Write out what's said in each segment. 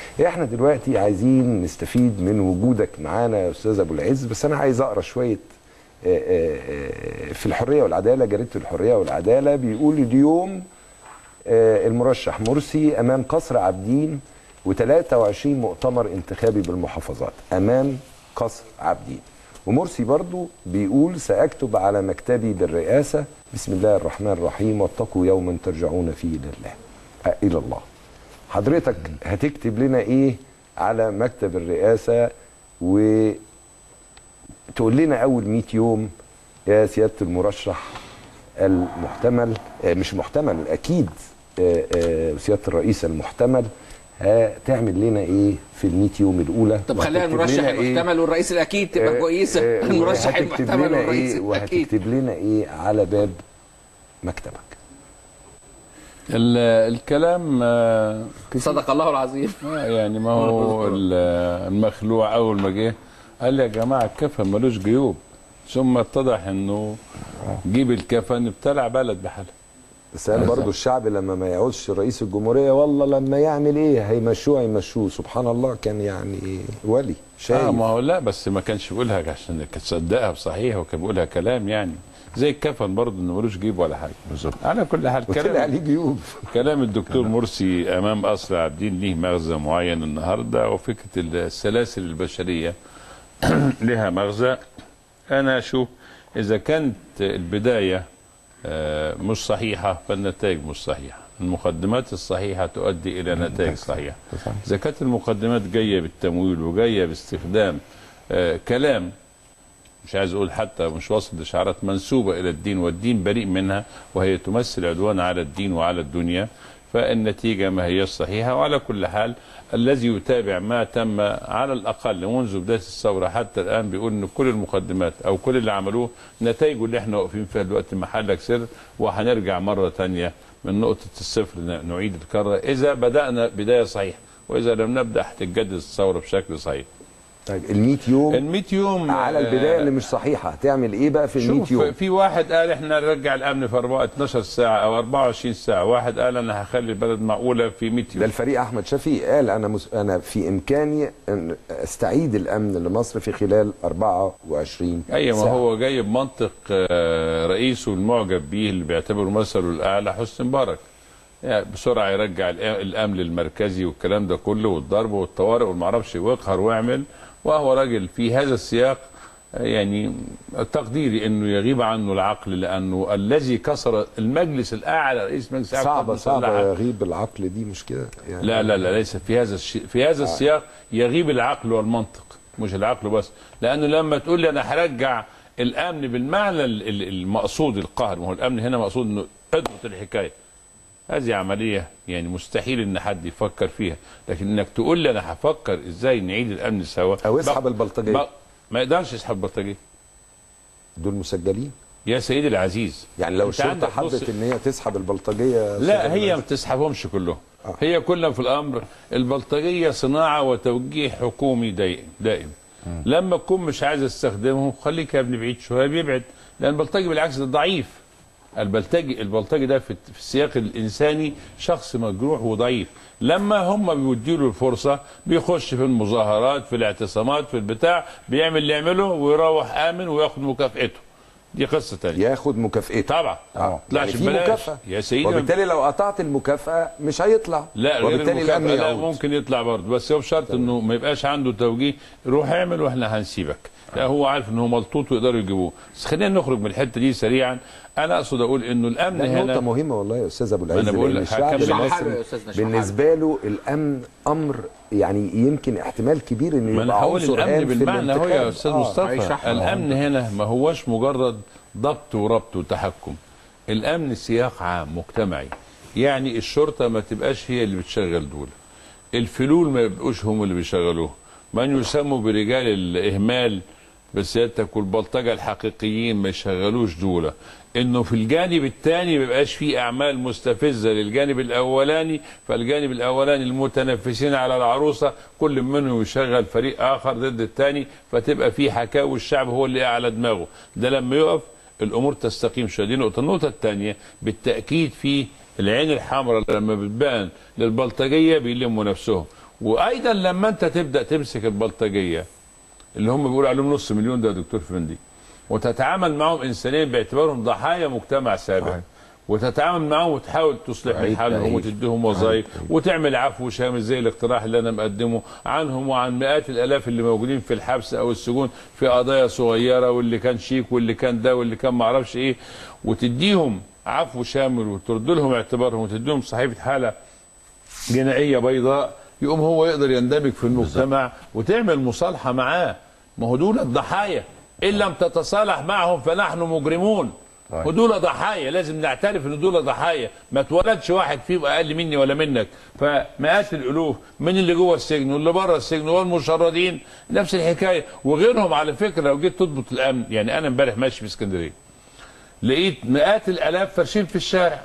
احنا دلوقتي عايزين نستفيد من وجودك معانا يا استاذ ابو العز بس انا عايز اقرا شويه آه، آه، آه، في الحريه والعداله جريده الحريه والعداله بيقول اليوم آه، المرشح مرسي امام قصر عابدين و23 مؤتمر انتخابي بالمحافظات امام قصر عابدين ومرسي برضو بيقول ساكتب على مكتبي بالرئاسه بسم الله الرحمن الرحيم واتقوا يوما ترجعون فيه الى الله آه، الى الله حضرتك هتكتب لنا ايه على مكتب الرئاسه وتقول لنا اول 100 يوم يا سياده المرشح المحتمل آه، مش محتمل اكيد آه، آه، سياده الرئيس المحتمل هتعمل لنا ايه في ال 100 يوم الاولى طب خلينا وهتكتب المرشح لنا إيه؟ المحتمل والرئيس الاكيد تبقى آه، كويسه آه، المرشح وهتكتب المحتمل لنا والرئيس ايه الاكيد وهتكتب لنا ايه على باب مكتبك ال- الكلام آه، صدق الله العظيم آه، يعني ما هو ال- المخلوع اول ما جه قال لي يا جماعه الكفن ملوش جيوب ثم اتضح انه جيب الكفن ابتلع بلد بحالها بس قال برضه الشعب لما ما يعوزش رئيس الجمهوريه والله لما يعمل ايه هيمشوه هيمشوه سبحان الله كان يعني ولي شايف اه ما هو لا بس ما كانش بيقولها عشان تصدقها بصحيح وكان بيقولها كلام يعني زي الكفن برضه انه ملوش جيب ولا حاجه بالظبط على كل حال وطلع كلام عليه جيوب كلام الدكتور مرسي امام قصر عابدين ليه مغزى معين النهارده وفكره السلاسل البشريه لها مغزى انا اشوف اذا كانت البدايه آه، مش صحيحه فالنتائج مش صحيحه المقدمات الصحيحه تؤدي الى نتائج صحيحه اذا كانت المقدمات جايه بالتمويل وجايه باستخدام آه، كلام مش عايز اقول حتى مش واصل لشعارات منسوبه الى الدين والدين بريء منها وهي تمثل عدوان على الدين وعلى الدنيا فالنتيجه ما هي صحيحه وعلى كل حال الذي يتابع ما تم على الاقل منذ بدايه الثوره حتى الان بيقول ان كل المقدمات او كل اللي عملوه نتائجه اللي احنا واقفين فيها دلوقتي محلك سر وهنرجع مره ثانيه من نقطه الصفر ن- نعيد الكره اذا بدانا بدايه صحيحه واذا لم نبدا هتتجدد الثوره بشكل صحيح طيب ال 100 يوم ال 100 يوم على آه، البدايه اللي مش صحيحه هتعمل ايه بقى في ال 100 شوف يوم في واحد قال احنا نرجع الامن في 4 12 ساعه او 24 ساعه واحد قال انا هخلي البلد معقوله في 100 ده يوم الفريق احمد شفيق قال انا مس... انا في امكاني ان استعيد الامن لمصر في خلال 24 اي ما ساعة. هو جاي بمنطق آه، رئيسه المعجب بيه اللي بيعتبره مثله الاعلى حسني مبارك يعني بسرعه يرجع الأ- الامن المركزي والكلام ده كله والضرب والطوارئ والمعرفش ويقهر ويعمل وهو راجل في هذا السياق آه، يعني تقديري انه يغيب عنه العقل لانه الذي كسر المجلس الاعلى رئيس مجلس الاعلى صعبه للقوات المسلحة صعبه يغيب العقل دي مش كده يعني لا لا لا ليس في هذا الشيء في هذا السياق يغيب العقل والمنطق مش العقل بس لانه لما تقول لي انا هرجع الامن بالمعنى ال- ال- المقصود القهر ما هو الامن هنا مقصود انه اضبط الحكايه هذه عمليه يعني مستحيل ان حد يفكر فيها لكن انك تقول لي انا هفكر ازاي نعيد الامن سوا او اسحب بق- البلطجيه بق- ما يقدرش يسحب البلطجيه دول مسجلين يا سيدي العزيز يعني لو أنت الشرطه عندك حبت نص- ان هي تسحب البلطجيه لا هي ما بتسحبهمش كلهم آه. هي كلها في الامر البلطجيه صناعه وتوجيه حكومي دائم دائم لما تكون مش عايز تستخدمهم خليك يا ابني بعيد شويه بيبعد لان البلطجي بالعكس ده ضعيف البلطجي البلطجي ده في في السياق الانساني شخص مجروح وضعيف لما هم بيديله الفرصه بيخش في المظاهرات في الاعتصامات في البتاع بيعمل اللي يعمله ويروح امن وياخد مكافئته دي قصه تانية ياخد مكافئته طبعا اه طلعش يعني في ببلاش. مكافاه يا سيدي وبالتالي لو قطعت المكافاه مش هيطلع لا غير وبالتالي الامن المكافأة لا يعود ممكن يطلع برضه بس هو بشرط انه ما يبقاش عنده توجيه روح اعمل واحنا هنسيبك لا هو عارف ان هو ملطوط ويقدروا يجيبوه بس خلينا نخرج من الحته دي سريعا انا اقصد اقول انه الامن ده نقطة هنا مهمة والله يا أستاذ أبو العز أنا بقول لأن لك الشعب هكمل. اشرح المصري حاله يا أستاذنا، اشرح بالنسبة له الأمن أمر يعني يمكن احتمال كبير إنه ما يبقى انا هقول عنصر الامن هام في بالمعنى هو يا الانتخاب. استاذ آه. مصطفى هيشرحها. الامن هنا ما هوش مجرد ضبط وربط وتحكم الامن سياق عام مجتمعي يعني الشرطه ما تبقاش هي اللي بتشغل دول الفلول ما يبقوش هم اللي بيشغلوه من يسموا برجال الاهمال بسيادتك والبلطجه الحقيقيين ما يشغلوش دول انه في الجانب الثاني ما يبقاش فيه اعمال مستفزه للجانب الاولاني فالجانب الاولاني المتنافسين على العروسه كل منهم يشغل فريق اخر ضد الثاني فتبقى في حكاوي الشعب هو اللي على دماغه ده لما يقف الامور تستقيم شويه دي نقطه النقطه الثانيه بالتاكيد في العين الحمراء لما بتبان للبلطجيه بيلموا نفسهم وايضا لما انت تبدا تمسك البلطجيه اللي هم بيقولوا عليهم نص مليون ده يا دكتور فندي وتتعامل معهم انسانيا باعتبارهم ضحايا مجتمع سابق صحيح. وتتعامل معهم وتحاول تصلح من أعيد حالهم تأهيل. وتديهم وظائف أعيد. وتعمل عفو شامل زي الاقتراح اللي انا مقدمه عنهم وعن مئات الالاف اللي موجودين في الحبس او السجون في قضايا صغيره واللي كان شيك واللي كان ده واللي كان ما اعرفش ايه وتديهم عفو شامل وترد لهم اعتبارهم وتديهم صحيفه حاله جنائيه بيضاء يقوم هو يقدر يندمج في المجتمع وتعمل مصالحه معاه ما هو دول الضحايا ان لم تتصالح معهم فنحن مجرمون صحيح. ودول ضحايا لازم نعترف ان دول ضحايا ما اتولدش واحد فيهم اقل مني ولا منك فمئات الالوف من اللي جوه السجن واللي بره السجن والمشردين نفس الحكايه وغيرهم على فكره لو جيت تضبط الامن يعني انا امبارح ماشي في اسكندريه لقيت مئات الالاف فرشين في الشارع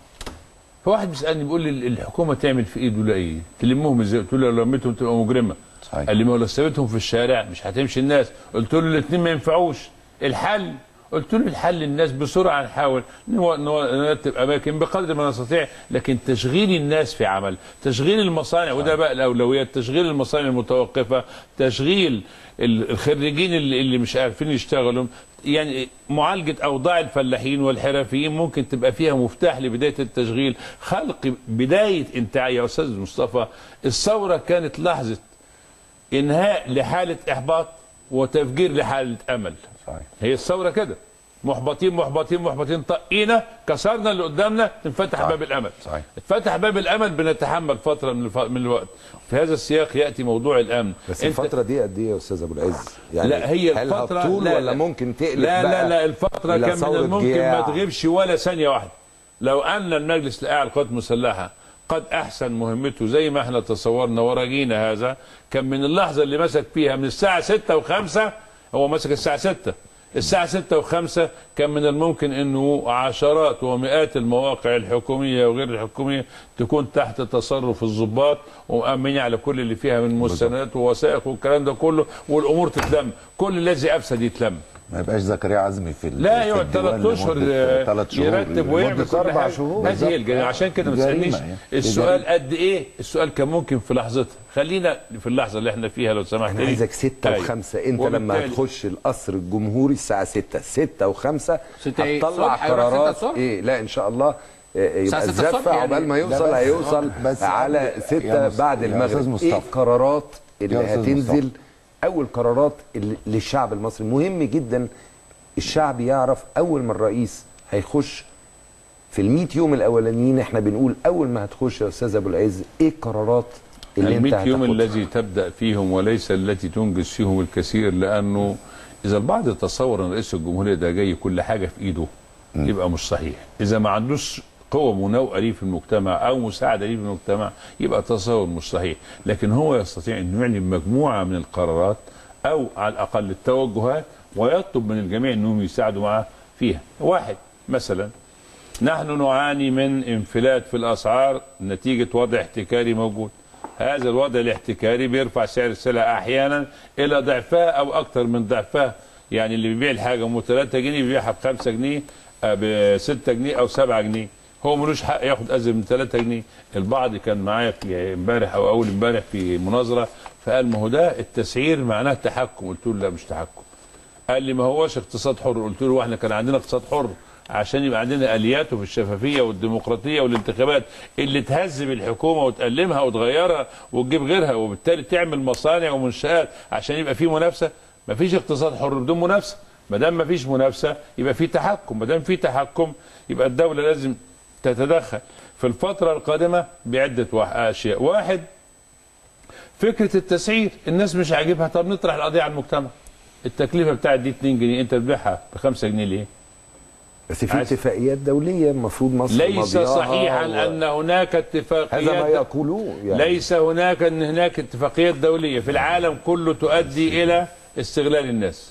فواحد بيسالني بيقول لي الحكومه تعمل في ايه دول ايه؟ تلمهم ازاي؟ قلت له لو لميتهم تبقى مجرمه. صحيح. قال لي ما هو لو سابتهم في الشارع مش هتمشي الناس، قلت له الاثنين ما ينفعوش، الحل قلت له الحل الناس بسرعه نحاول نو- نو- نرتب اماكن بقدر ما نستطيع لكن تشغيل الناس في عمل، تشغيل المصانع وده بقى الاولويات، تشغيل المصانع المتوقفه، تشغيل ال- الخريجين اللي, اللي مش عارفين يشتغلوا يعني معالجه اوضاع الفلاحين والحرفيين ممكن تبقى فيها مفتاح لبدايه التشغيل، خلق بدايه انتاج يا استاذ مصطفى الثوره كانت لحظه انهاء لحاله احباط وتفجير لحاله امل. صحيح هي الثوره كده محبطين محبطين محبطين طقينا كسرنا اللي قدامنا تنفتح صحيح. باب الامل صحيح. اتفتح باب الامل بنتحمل فتره من, الف... من الوقت في هذا السياق ياتي موضوع الامن بس أنت- الفترة دي قد ايه يا استاذ ابو العز؟ يعني لا هي هل الفترة هتطول لا ولا لا ممكن تقلب لا بقى لا لا الفترة إلى كان من ثورة الممكن جياع؟ ما تغيبش ولا ثانية واحدة لو أن المجلس الأعلى للقوات المسلحة قد أحسن مهمته زي ما احنا تصورنا ورجينا هذا كان من اللحظة اللي مسك فيها من الساعة 6 و5 هو مسك الساعة 6 الساعة 6 و5 كان من الممكن انه عشرات ومئات المواقع الحكومية وغير الحكومية تكون تحت تصرف الضباط ومأمنين على كل اللي فيها من مستندات ووثائق والكلام ده كله والامور تتلم كل الذي افسد يتلم ما يبقاش زكريا عزمي في ال- لا في يقعد الديوان ثلاث اشهر لمدة ثلاث شهور يرتب ويعمل لمدة كل أربع حاجة. شهور. هذه بالظبط. هي الجريمه عشان كده ما جريمة تسالنيش يعني. السؤال قد ايه السؤال كان ممكن في لحظتها خلينا في اللحظه اللي احنا فيها لو سمحت انا لي. عايزك ستة أيوة. وخمسة انت لما وبالتالي- هتخش القصر الجمهوري الساعة ستة ستة وخمسة ستة إيه؟ هتطلع الصبح؟ هيروح ستة قرارات الصبح؟ ايه لا ان شاء الله آه، الساعة يبقى ستة الصبح الزفة يعني. عقبال ما لا يوصل بس- هيوصل بس على يا ستة مص- بعد يا أستاذ المغرب مصطفى. ايه القرارات اللي يا أستاذ هتنزل مصطفى. اول قرارات اللي للشعب المصري مهم جدا الشعب يعرف اول ما الرئيس هيخش في ال يوم الاولانيين احنا بنقول اول ما هتخش يا استاذ ابو العز ايه القرارات اللي انت المئة يوم هتاخدها الذي تبدا فيهم وليس التي تنجز فيهم الكثير لانه اذا البعض يتصور ان رئيس الجمهوريه ده جاي كل حاجه في ايده يبقى مش صحيح اذا ما عندوش قوة مناوئة ليه في المجتمع أو مساعدة ليه في المجتمع يبقى تصور مش صحيح لكن هو يستطيع أن يعلن مجموعة من القرارات أو على الأقل التوجهات ويطلب من الجميع أنهم يساعدوا معه فيها واحد مثلا نحن نعاني من انفلات في الاسعار نتيجه وضع احتكاري موجود هذا الوضع الاحتكاري بيرفع سعر السلع احيانا الى ضعفها او اكثر من ضعفها يعني اللي بيبيع الحاجه ام 3 جنيه بيبيعها ب 5 جنيه ب 6 جنيه او 7 جنيه هو ملوش حق ياخد ازيد من 3 جنيه البعض كان معايا في امبارح او اول امبارح في مناظره فقال ما هو ده التسعير معناه تحكم قلت له لا مش تحكم قال لي ما هوش اقتصاد حر قلت له احنا كان عندنا اقتصاد حر عشان يبقى عندنا الياته في الشفافيه والديمقراطيه والانتخابات اللي تهذب الحكومه وتألمها وتغيرها وتجيب غيرها وبالتالي تعمل مصانع ومنشآت عشان يبقى في منافسه ما فيش اقتصاد حر بدون منافسه ما دام ما فيش منافسه يبقى في تحكم ما دام في تحكم يبقى الدوله لازم تتدخل في الفتره القادمه بعده وح- اشياء واحد فكره التسعير الناس مش عاجبها طب نطرح القضيه على المجتمع التكلفه بتاعت دي 2 جنيه انت بتبيعها ب 5 جنيه ليه؟ بس في عايز- اتفاقيات دوليه المفروض مصر ليس ماضياها صحيحا و- ان هناك هذا ما اتفاقيات يقولون يعني ليس هناك ان هناك اتفاقيات دوليه في العالم كله تؤدي الى استغلال الناس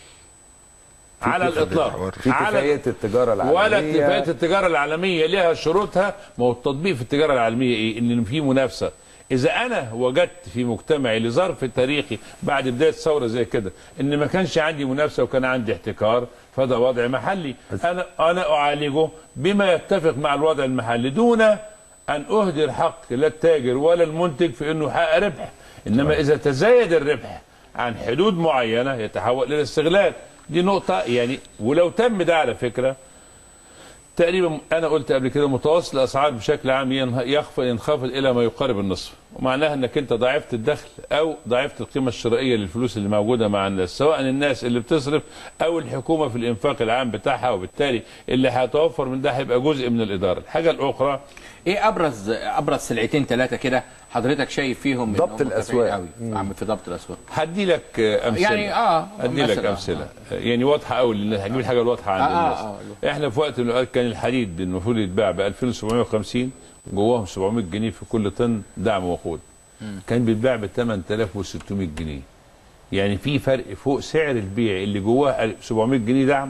على الاطلاق في على اتفاقيه التجاره العالميه ولا اتفاقيه التجاره العالميه لها شروطها ما هو التطبيق في التجاره العالميه ايه؟ ان في منافسه اذا انا وجدت في مجتمعي لظرف تاريخي بعد بدايه ثوره زي كده ان ما كانش عندي منافسه وكان عندي احتكار فده وضع محلي انا انا اعالجه بما يتفق مع الوضع المحلي دون ان اهدر حق لا التاجر ولا المنتج في انه يحقق ربح انما اذا تزايد الربح عن حدود معينه يتحول الى استغلال دي نقطه يعني ولو تم ده على فكره تقريبا انا قلت قبل كده متوسط الاسعار بشكل عام ينه- يخفض ينخفض الى ما يقارب النصف ومعناها انك انت ضاعفت الدخل او ضاعفت القيمه الشرائيه للفلوس اللي موجوده مع الناس سواء الناس اللي بتصرف او الحكومه في الانفاق العام بتاعها وبالتالي اللي هيتوفر من ده هيبقى جزء من الاداره الحاجه الاخرى ايه ابرز ابرز سلعتين ثلاثه كده حضرتك شايف فيهم ضبط إنهم مرتفعين الأسواق. قوي عم في ضبط الاسواق هدي لك آه، امثله يعني اه ادي لك مثلاً. امثله يعني واضحه قوي للناس هجيب الحاجه الواضحه عند آه، آه، الناس احنا في وقت من الاوقات كان الحديد المفروض يتباع ب 2750 جواهم 700 جنيه في كل طن دعم وقود كان بيتباع ب 8600 جنيه يعني في فرق فوق سعر البيع اللي جواه 700 جنيه دعم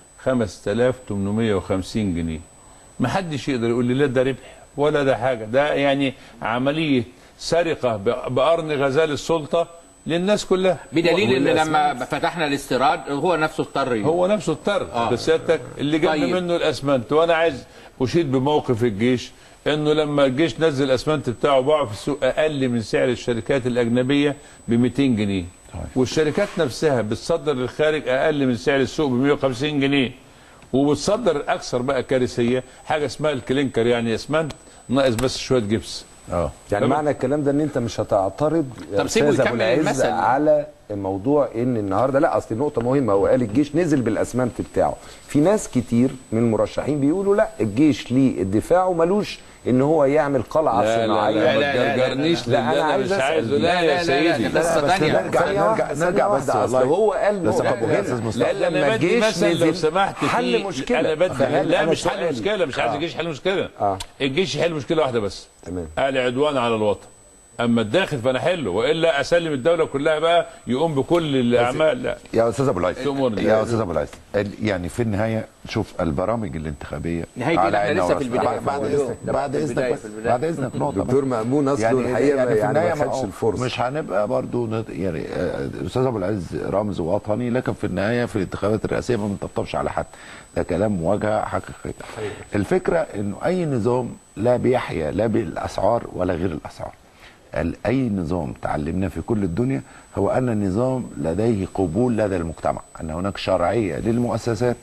5850 جنيه ما حدش يقدر يقول لي لا ده ربح ولا ده حاجه ده يعني عمليه سرقه ب- بقرن غزال السلطه للناس كلها بدليل ان والأسماك. لما فتحنا الاستيراد هو نفسه اضطر يقول. هو نفسه اضطر آه. بس سيادتك اللي جنب طيب. منه الاسمنت وانا عايز اشيد بموقف الجيش انه لما الجيش نزل الاسمنت بتاعه باعه في السوق اقل من سعر الشركات الاجنبيه ب 200 جنيه والشركات نفسها بتصدر للخارج اقل من سعر السوق ب 150 جنيه وبتصدر اكثر بقى كارثيه حاجه اسمها الكلينكر يعني اسمنت ناقص بس شويه جبس اه يعني تمام. معنى الكلام ده ان انت مش هتعترض يا طب سيبه أستاذ أبو يكمل العز المثل. على موضوع ان النهارده لا اصل نقطه مهمه هو قال الجيش نزل بالاسمنت بتاعه في ناس كتير من المرشحين بيقولوا لا الجيش ليه الدفاع وملوش ان هو يعمل قلعه لا لا صناعيه لا لا، لا، ما تجرجرنيش لا، للي أنا انا عايز مش أسأل. عايزه لا لا، يا لا، لا، سيدي ده قصة بس تانية. نرجع ثانية نرجع واحدة، ثانية نرجع واحدة، بس اصل والله هو قال بس نقطة أبو هنا. أستاذ مصطفى. لا لا لما انا بدي الجيش مثل لو نزل سمحت حل في- مشكله انا بدي فهل لا أنا مش حل سؤالي- مشكله مش عايز آه. الجيش يحل مشكله آه. الجيش يحل مشكله واحده بس تمام العدوان على الوطن اما الداخل فانا احله والا اسلم الدوله كلها بقى يقوم بكل الاعمال لا يا استاذ ابو العز تأمرني. يا استاذ ابو العز ال- يعني في النهايه شوف البرامج الانتخابيه نهاية على إحنا عيننا لسه في وراسنا. البداية. بعد هو اذنك ده بعد في اذنك البداية، بس في البداية. بعد اذنك نقطه دكتور بس. مأمون أصله الحقيقة في يعني ما النهاية خدش هو الفرصة. مش هنبقى برضو نت- يعني آه، استاذ ابو العز رمز وطني لكن في النهايه في الانتخابات الرئاسيه ما بنطبطبش على حد ده كلام مواجهه حقيقيه الفكره انه اي نظام لا بيحيا لا بالاسعار ولا غير الاسعار ال- اي نظام تعلمناه في كل الدنيا هو ان النظام لديه قبول لدى المجتمع ان هناك شرعيه للمؤسسات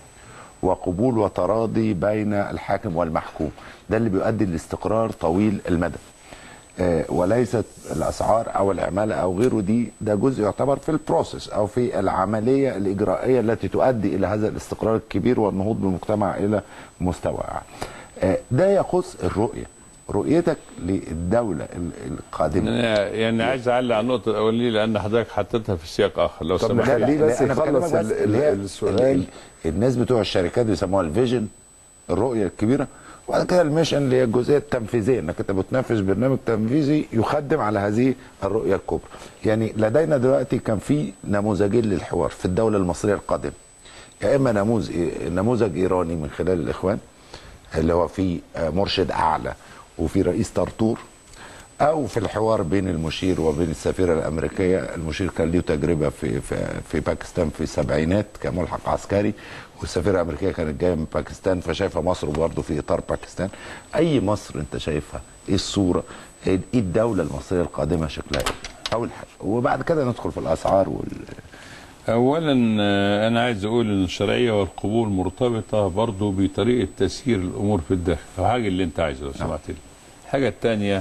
وقبول وتراضي بين الحاكم والمحكوم ده اللي بيؤدي لاستقرار طويل المدى آه، وليست الاسعار او العماله او غيره دي ده جزء يعتبر في البروسيس او في العمليه الاجرائيه التي تؤدي الى هذا الاستقرار الكبير والنهوض بالمجتمع الى مستوى اعلى. آه، ده يخص الرؤيه رؤيتك للدوله ال- القادمه انا يعني عايز اعلق على النقطه الاولانيه لان حضرتك حطيتها في سياق اخر لو طب سمحت لا، خليه بس أنا بكلمك يخلص بس ال- اللي هي ال- السؤال. ال- ال- الناس بتوع الشركات بيسموها الفيجن الرؤيه الكبيره وبعد كده الميشن اللي هي الجزئيه التنفيذيه انك انت بتنفذ برنامج تنفيذي يخدم على هذه الرؤيه الكبرى. يعني لدينا دلوقتي كان في نموذجين للحوار في الدوله المصريه القادمه. يا اما نموذج نموذج ايراني من خلال الاخوان اللي هو في مرشد اعلى وفي رئيس طرطور او في الحوار بين المشير وبين السفيره الامريكيه المشير كان له تجربه في في, في باكستان في السبعينات كملحق عسكري والسفيره الامريكيه كانت جايه من باكستان فشايفه مصر برضه في اطار باكستان اي مصر انت شايفها ايه الصوره ايه الدوله المصريه القادمه شكلها ايه اول حاجه وبعد كده ندخل في الاسعار وال اولا آه، انا عايز اقول ان الشرعيه والقبول مرتبطه برضو بطريقه تسيير الامور في الداخل او حاجه اللي انت عايزه لو سمحت لي الحاجه الثانيه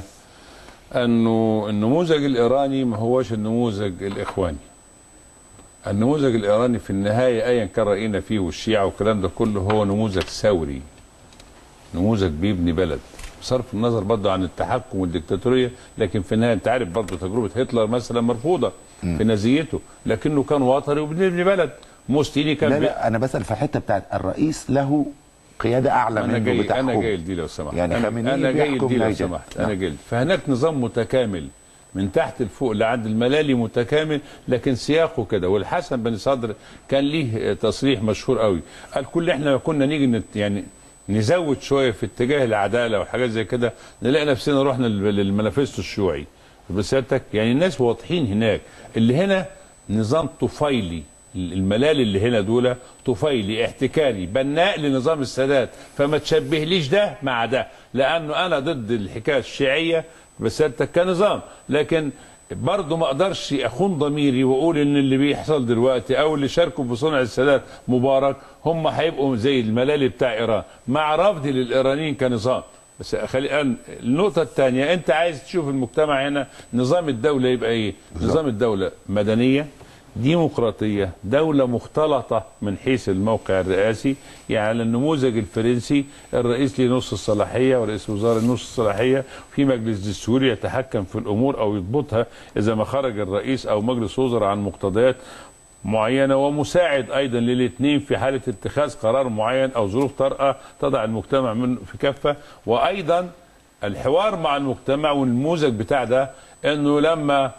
انه النموذج الايراني ما هوش النموذج الاخواني النموذج الايراني في النهايه ايا كان راينا فيه والشيعه والكلام ده كله هو نموذج ثوري نموذج بيبني بلد بصرف النظر برضه عن التحكم والديكتاتوريه لكن في النهايه انت عارف برضه تجربه هتلر مثلا مرفوضه في نازيته لكنه كان وطني وبنبني بلد موستيني كان لا بي- لا انا بسال في الحته بتاعت الرئيس له قياده اعلى انا منه جاي بتحكم انا جاي لدي لو سمحت يعني انا, خامنئي أنا جاي بيحكم لدي لو نيجر. سمحت انا نعم. جاي فهناك نظام متكامل من تحت لفوق لعند الملالي متكامل لكن سياقه كده والحسن بن صدر كان ليه تصريح مشهور قوي قال كل احنا كنا نيجي نت يعني نزود شويه في اتجاه العداله وحاجات زي كده نلاقي نفسنا رحنا لل- للمانيفستو الشيوعي بسيادتك يعني الناس واضحين هناك اللي هنا نظام طفيلي الملال اللي هنا دول طفيلي احتكاري بناء لنظام السادات فما تشبهليش ده مع ده لانه انا ضد الحكايه الشيعيه بسيادتك كنظام لكن برضه ما اقدرش اخون ضميري واقول ان اللي بيحصل دلوقتي او اللي شاركوا في صنع السادات مبارك هم هيبقوا زي الملالي بتاع ايران مع رفضي للايرانيين كنظام بس خلي الآن النقطة الثانية أنت عايز تشوف المجتمع هنا نظام الدولة يبقى إيه؟ نظام الدولة مدنية ديمقراطية دولة مختلطة من حيث الموقع الرئاسي يعني النموذج الفرنسي الرئيس له نص الصلاحية ورئيس الوزراء نص الصلاحية في مجلس دستوري يتحكم في الأمور أو يضبطها إذا ما خرج الرئيس أو مجلس وزراء عن مقتضيات معينة ومساعد أيضا للاثنين في حالة اتخاذ قرار معين أو ظروف طارئة تضع المجتمع من في كفة وأيضا الحوار مع المجتمع والنموذج بتاع ده أنه لما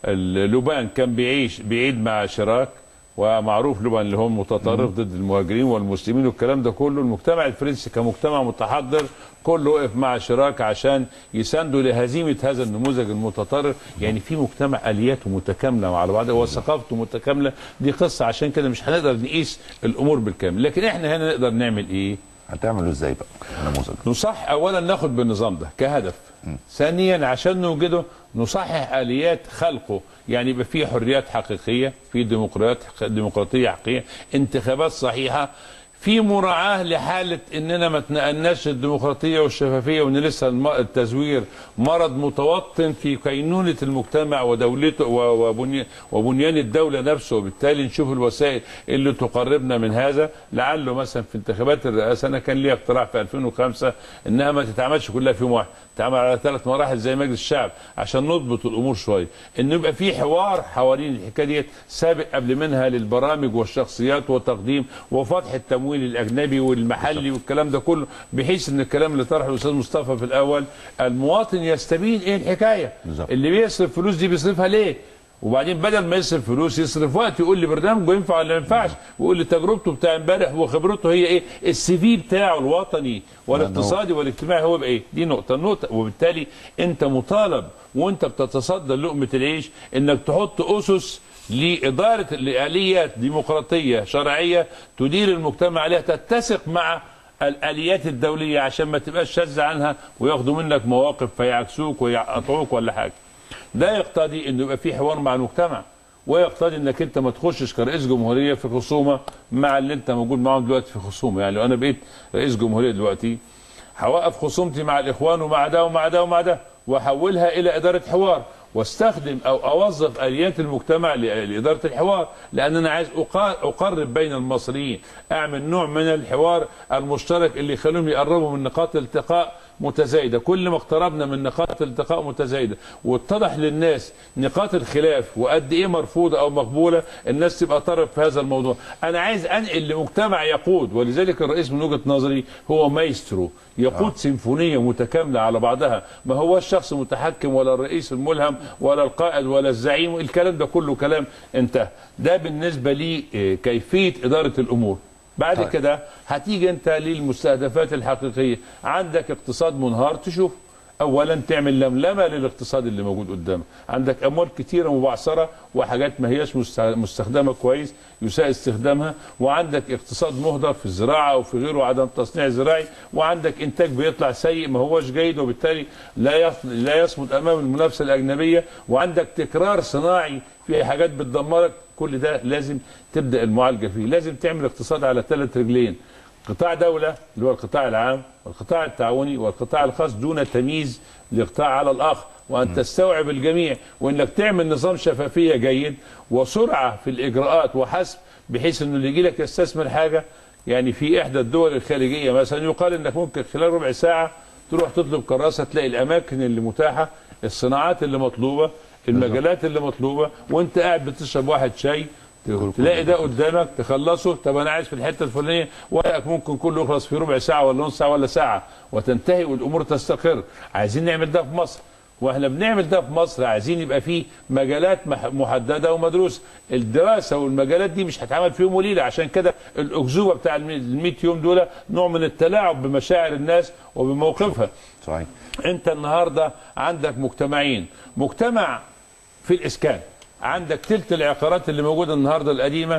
لبنان كان بيعيش بيعيد مع شراك ومعروف لبنان اللي هو متطرف ضد المهاجرين والمسلمين والكلام ده كله المجتمع الفرنسي كمجتمع متحضر كله وقف مع شراك عشان يساندوا لهزيمه هذا النموذج المتطرف يعني في مجتمع الياته متكامله مع بعض وثقافته متكامله دي قصه عشان كده مش هنقدر نقيس الامور بالكامل لكن احنا هنا نقدر نعمل ايه؟ هتعملوا ازاي بقى النموذج نصح اولا ناخد بالنظام ده كهدف ثانيا عشان نوجده نصحح اليات خلقه يعني يبقى فيه حريات حقيقيه في ديمقراطيات ديمقراطيه حقيقيه انتخابات صحيحه في مراعاه لحاله اننا ما تنقلناش الديمقراطيه والشفافيه وان لسه الم- التزوير مرض متوطن في كينونه المجتمع ودولته و- وبني- وبنيان الدوله نفسه وبالتالي نشوف الوسائل اللي تقربنا من هذا لعله مثلا في انتخابات الرئاسه انا كان لي اقتراح في 2005 انها ما تتعملش كلها في يوم واحد تتعمل على ثلاث مراحل زي مجلس الشعب عشان نضبط الامور شويه ان يبقى في حوار حوالين الحكايه ديت سابق قبل منها للبرامج والشخصيات وتقديم وفتح التمويل الاجنبي والمحلي والكلام ده كله بحيث ان الكلام اللي طرحه الاستاذ مصطفى في الاول المواطن يستبين ايه الحكايه بالظبط. اللي بيصرف فلوس دي بيصرفها ليه وبعدين بدل ما يصرف فلوس يصرف وقت يقول لي برنامجه ينفع ولا ما ينفعش ويقول لي تجربته بتاع امبارح وخبرته هي ايه السي في بتاعه الوطني والاقتصادي والاجتماعي هو بايه دي نقطه النقطه وبالتالي انت مطالب وانت بتتصدى لقمه العيش انك تحط اسس لاداره لاليات ديمقراطيه شرعيه تدير المجتمع عليها تتسق مع الاليات الدوليه عشان ما تبقاش شاذه عنها وياخدوا منك مواقف فيعكسوك ويقطعوك ولا حاجه ده يقتضي انه يبقى في حوار مع المجتمع ويقتضي انك انت ما تخشش كرئيس جمهوريه في خصومه مع اللي انت موجود معاهم دلوقتي في خصومه يعني لو انا بقيت رئيس جمهوريه دلوقتي هوقف خصومتي مع الاخوان ومع ده ومع ده ومع ده واحولها الى اداره حوار واستخدم او اوظف اليات المجتمع ل- لاداره الحوار لان انا عايز أقا- اقرب بين المصريين اعمل نوع من الحوار المشترك اللي يخليهم يقربوا من نقاط التقاء متزايده كل ما اقتربنا من نقاط التقاء متزايده واتضح للناس نقاط الخلاف وقد ايه مرفوضه او مقبوله الناس تبقى طرف في هذا الموضوع انا عايز انقل لمجتمع يقود ولذلك الرئيس من وجهه نظري هو مايسترو يقود سيمفونيه متكامله على بعضها ما هو الشخص متحكم ولا الرئيس الملهم ولا القائد ولا الزعيم الكلام ده كله كلام انتهى ده بالنسبه لي إيه، كيفيه اداره الامور بعد طيب. كده هتيجي انت للمستهدفات الحقيقيه عندك اقتصاد منهار تشوف اولا تعمل لملمه للاقتصاد اللي موجود قدامك عندك اموال كتيره مبعثره وحاجات ما هياش مست- مستخدمه كويس يساء استخدامها وعندك اقتصاد مهدر في الزراعه وفي غيره وعدم تصنيع زراعي وعندك انتاج بيطلع سيء ما هوش جيد وبالتالي لا يص- لا يصمد امام المنافسه الاجنبيه وعندك تكرار صناعي في حاجات بتدمرك كل ده لازم تبدا المعالجه فيه لازم تعمل اقتصاد على ثلاث رجلين قطاع دولة اللي هو القطاع العام والقطاع التعاوني والقطاع الخاص دون تمييز لقطاع على الآخر وأن تستوعب الجميع وأنك تعمل نظام شفافية جيد وسرعة في الإجراءات وحسب بحيث أنه اللي يجي لك يستثمر حاجة يعني في إحدى الدول الخارجية مثلا يقال أنك ممكن خلال ربع ساعة تروح تطلب كراسة تلاقي الأماكن اللي متاحة الصناعات اللي مطلوبة المجالات اللي مطلوبة وأنت قاعد بتشرب واحد شاي تلاقي ده قدامك تخلصه طب انا عايز في الحته الفلانيه ورقك ممكن كله يخلص في ربع ساعه ولا نص ساعه ولا ساعه وتنتهي والامور تستقر عايزين نعمل ده في مصر واحنا بنعمل ده في مصر عايزين يبقى فيه مجالات مح- محدده ومدروسه الدراسه والمجالات دي مش هتعمل في يوم وليله عشان كده الاكذوبه بتاع ال 100 يوم دول نوع من التلاعب بمشاعر الناس وبموقفها صحيح انت النهارده عندك مجتمعين مجتمع في الاسكان عندك تلت العقارات اللي موجوده النهارده القديمه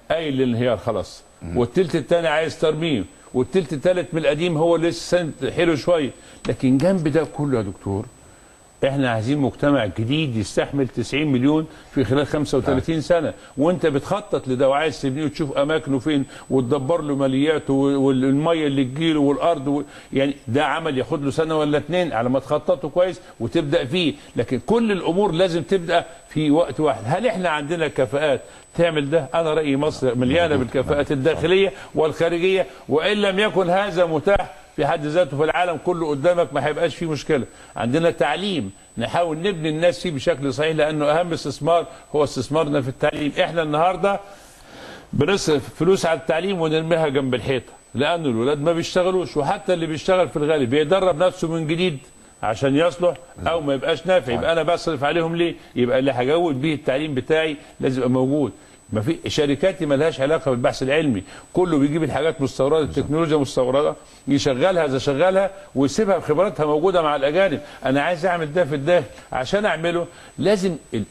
قايل للانهيار خلاص والتلت الثاني عايز ترميم والتلت الثالث من القديم هو اللي لسه سند حلو شويه لكن جنب ده كله يا دكتور احنا عايزين مجتمع جديد يستحمل 90 مليون في خلال 35 سنه وانت بتخطط لده وعايز تبنيه وتشوف اماكنه فين وتدبر له مالياته والميه اللي تجيله والارض و... يعني ده عمل ياخد له سنه ولا اتنين على ما تخططه كويس وتبدا فيه لكن كل الامور لازم تبدا في وقت واحد هل احنا عندنا كفاءات تعمل ده انا رايي مصر مليانه بالكفاءات الداخليه والخارجيه وان لم يكن هذا متاح في حد ذاته في العالم كله قدامك ما هيبقاش فيه مشكله عندنا تعليم نحاول نبني الناس فيه بشكل صحيح لانه اهم استثمار هو استثمارنا في التعليم احنا النهارده بنصرف فلوس على التعليم ونرميها جنب الحيطه لان الولاد ما بيشتغلوش وحتى اللي بيشتغل في الغالب بيدرب نفسه من جديد عشان يصلح او ما يبقاش نافع يبقى انا بصرف عليهم ليه يبقى اللي هجود بيه التعليم بتاعي لازم يبقى موجود ما في شركاتي ما لهاش علاقه بالبحث العلمي كله بيجيب الحاجات مستورده التكنولوجيا مستورده يشغلها اذا شغلها ويسيبها بخبراتها موجوده مع الاجانب انا عايز اعمل ده في الداخل عشان اعمله لازم ال-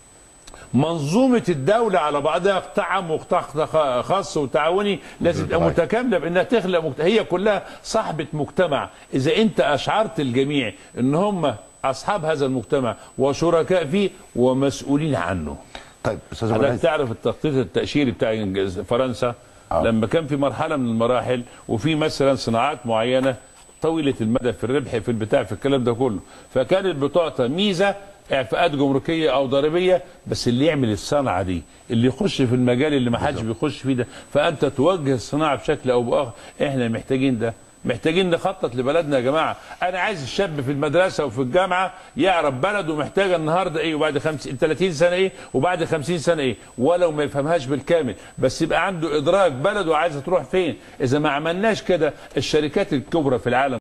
منظومه الدوله على بعضها قطاع عام وقطاع خاص وتعاوني لازم تبقى صحيح. متكامله بانها تخلق مجت... هي كلها صاحبه مجتمع اذا انت اشعرت الجميع ان هم اصحاب هذا المجتمع وشركاء فيه ومسؤولين عنه طيب استاذ ابو حضرتك العز تعرف التخطيط التأشيري بتاع إنجاز- فرنسا آه. لما كان في مرحلة من المراحل وفي مثلا صناعات معينة طويلة المدى في الربح في البتاع في الكلام ده كله فكانت بتعطى ميزة اعفاءات جمركية أو ضريبية بس اللي يعمل الصنعة دي اللي يخش في المجال اللي ما حدش بيخش فيه ده فأنت توجه الصناعة بشكل أو بآخر احنا محتاجين ده محتاجين نخطط لبلدنا يا جماعه انا عايز الشاب في المدرسه وفي الجامعه يعرف بلده محتاجه النهارده ايه وبعد 50 30 سنه ايه وبعد 50 سنه ايه ولو ما يفهمهاش بالكامل بس يبقى عنده ادراك بلده عايزه تروح فين اذا ما عملناش كده الشركات الكبرى في العالم